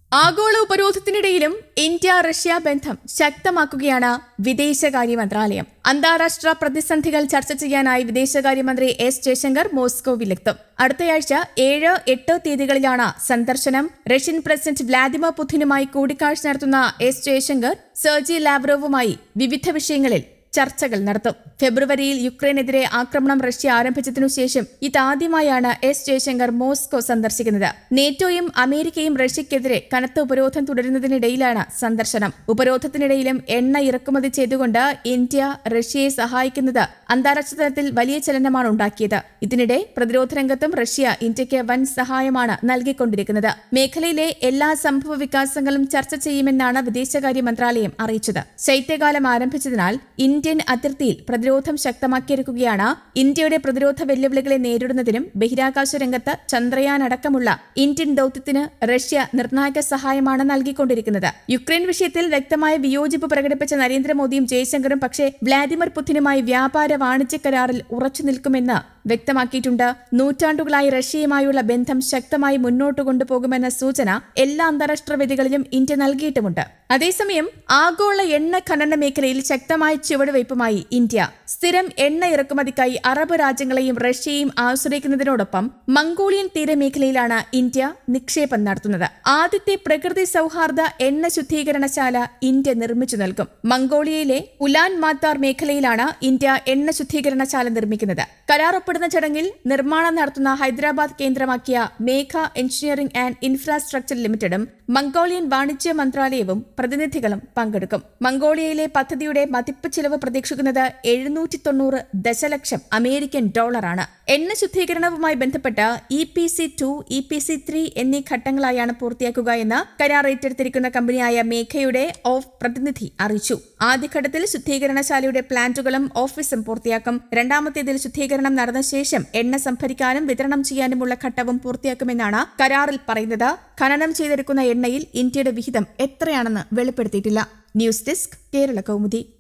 ആഗോള ഉപരോധത്തിനിടയിലും India Russia ബന്ധം ശക്തമാക്കുകയാണ് വിദേശകാര്യ മന്ത്രാലയം അന്താരാഷ്ട്ര പ്രതിസന്ധികൾ ചർച്ച ചെയ്യാനായി വിദേശകാര്യമന്ത്രി എസ് ജയശങ്കർ മോസ്കോവിലെത്തും അടുത്തയാഴ്ച ഏഴ് എട്ട് തീയതികളിലാണ് സന്ദർശനം റഷ്യൻ പ്രസിഡന്റ് വ്ളാദിമിർ പുടിനുമായി കൂടിക്കാഴ്ച നടത്തുന്ന എസ് ജയശങ്കർ സെർജി ലാവ്റോവുമായി വിവിധ വിഷയങ്ങളിൽ ചർച്ചകൾ നടത്തും ഫെബ്രുവരിയിൽ യുക്രൈനെതിരെ ആക്രമണം റഷ്യ ആരംഭിച്ചതിനു ശേഷം ഇതാദ്യമായാണ് എസ് ജയശങ്കർ മോസ്കോ സന്ദർശിക്കുന്നത് നേറ്റോയും അമേരിക്കയും റഷ്യക്കെതിരെ കനത്ത ഉപരോധം തുടരുന്നതിനിടയിലാണ് സന്ദർശനം ഉപരോധത്തിനിടയിലും എണ്ണ ഇറക്കുമതി ചെയ്തുകൊണ്ട് ഇന്ത്യ റഷ്യയെ സഹായിക്കുന്നത് അന്താരാഷ്ട്ര തലത്തിൽ വലിയ ചലനമാണ് ഉണ്ടാക്കിയത് ഇതിനിടെ പ്രതിരോധ രംഗത്തും റഷ്യ ഇന്ത്യക്ക് വൻ സഹായമാണ് നൽകിക്കൊണ്ടിരിക്കുന്നത് മേഖലയിലെ എല്ലാ സംഭവ വികാസങ്ങളും ചർച്ച ചെയ്യുമെന്നാണ് വിദേശകാര്യ മന്ത്രാലയം അറിയിച്ചത് ശൈത്യകാലം ആരംഭിച്ചതിനാൽ ഇന്ത്യൻ അതിർത്തിയിൽ പ്രതിരോധം ശക്തമാക്കിയിരിക്കുകയാണ് ഇന്ത്യയുടെ പ്രതിരോധ വെല്ലുവിളികളെ നേരിടുന്നതിനും ബഹിരാകാശ രംഗത്ത് ചന്ദ്രയാൻ അടക്കമുള്ള ഇന്ത്യൻ ദൌത്യത്തിന് റഷ്യ നിർണായക സഹായമാണ് നൽകിക്കൊണ്ടിരിക്കുന്നത് യുക്രൈൻ വിഷയത്തിൽ വ്യക്തമായ വിയോജിപ്പ് പ്രകടിപ്പിച്ച നരേന്ദ്രമോദിയും ജയശങ്കറും പക്ഷേ വ്ളാദിമിർ പുടിനുമായി വ്യാപാര വാണിജ്യ കരാറിൽ ഉറച്ചു നിൽക്കുമെന്ന് വ്യക്തമാക്കിയിട്ടുണ്ട് നൂറ്റാണ്ടുകളായി റഷ്യയുമായുള്ള ബന്ധം ശക്തമായി മുന്നോട്ട് കൊണ്ടുപോകുമെന്ന സൂചന എല്ലാ അന്താരാഷ്ട്ര വേദികളിലും ഇന്ത്യ നൽകിയിട്ടുമുണ്ട് അതേസമയം ആഗോള എണ്ണ ഖനന മേഖലയിൽ ശക്തമായ ചുവടുവയ്പുമായി ഇന്ത്യ സ്ഥിരം എണ്ണ ഇറക്കുമതിക്കായി അറബ് രാജ്യങ്ങളെയും റഷ്യയെയും ആശ്രയിക്കുന്നതിനോടൊപ്പം മംഗോളിയൻ തീരമേഖലയിലാണ് ഇന്ത്യ നിക്ഷേപം നടത്തുന്നത് ആദ്യത്തെ പ്രകൃതി സൗഹാർദ്ദ എണ്ണ ശുദ്ധീകരണശാല ഇന്ത്യ നിർമ്മിച്ചു നൽകും മംഗോളിയയിലെ ഉലാൻ മാത്താർ മേഖലയിലാണ് ഇന്ത്യ എണ്ണ ശുദ്ധീകരണശാല നിർമ്മിക്കുന്നത് കരാർ ഒപ്പിടുന്ന ചടങ്ങിൽ നിർമ്മാണം നടത്തുന്ന ഹൈദരാബാദ് കേന്ദ്രമാക്കിയ മേഘ എഞ്ചിനീയറിംഗ് ആൻഡ് ഇൻഫ്രാസ്ട്രക്ചർ ലിമിറ്റഡും മംഗോളിയൻ വാണിജ്യ മന്ത്രാലയവും പ്രതിനിധികളും പങ്കെടുക്കും മംഗോളിയയിലെ പദ്ധതിയുടെ മതിപ്പ് ചിലവ് പ്രതീക്ഷിക്കുന്നത് എഴുന്നൂറ്റി തൊണ്ണൂറ് ദശലക്ഷം അമേരിക്കൻ ഡോളറാണ് എണ്ണ ശുദ്ധീകരണവുമായി ബന്ധപ്പെട്ട് E P C two E P C three എന്നീ ഘട്ടങ്ങളായാണ് പൂർത്തിയാക്കുക എന്ന് കരാർ ഏറ്റെടുത്തിരിക്കുന്ന കമ്പനിയായ മേഘയുടെ ഓഫ് പ്രതിനിധി അറിയിച്ചു ആദ്യഘട്ടത്തിൽ ശുദ്ധീകരണശാലയുടെ പ്ലാന്റുകളും ഓഫീസും പൂർത്തിയാക്കും രണ്ടാമത്തേതിൽ ശുദ്ധീകരണം നടന്ന ശേഷം എണ്ണ സംഭരിക്കാനും വിതരണം ചെയ്യാനുമുള്ള ഘട്ടവും പൂർത്തിയാക്കുമെന്നാണ് കരാറിൽ പറയുന്നത് ഖനനം ചെയ്തെടുക്കുന്ന എണ്ണയിൽ ഇന്ത്യയുടെ വിഹിതം എത്രയാണെന്ന് വെളിപ്പെടുത്തിയിട്ടില്ല ന്യൂസ് ഡെസ്ക് കേരള കൗമുദി